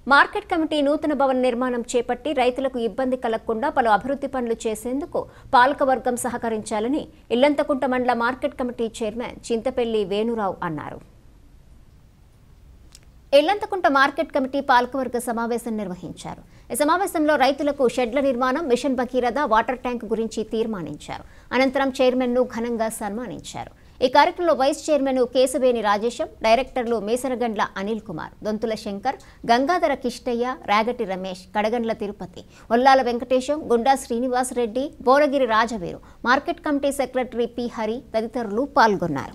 market committee నూతన భవన నిర్మాణం చేపట్టి రైతులకు ఇబ్బంది కలగకుండా పలు అభివృద్ధి పనులు చేసేందుకు పాలకవర్గం సహకరించాలని ఇల్లంతకుంట మండల market committee chairman Chintapalli Venurao అన్నారు ఇల్లంతకుంట మార్కెట్ కమిటీ పాలకవర్గ సమావేశం నిర్వహించారు ఈ సమావేశంలో రైతులకు షెడ్ల నిర్మాణం మిషన్ భగీరథ వాటర్ ట్యాంక్ గురించి తీర్మానించారు అనంతరం చైర్మన్ను ఘనంగా సన్మానించారు ఈ కార్యక్రమంలో వైస్ చైర్మన్ కేశవేణి రాజేశం డైరెక్టర్లు మేసరగండ్ల Anil Kumar Donthula Shankar Gangadhara Kishtaiah రాగటి Ramesh కడగండ్ల Tirupati Ollala Venkatesham Gunda Srinivas Reddy Boragiri Rajaveeru market committee secretary P Hari తదితరులు పాల్గొన్నారు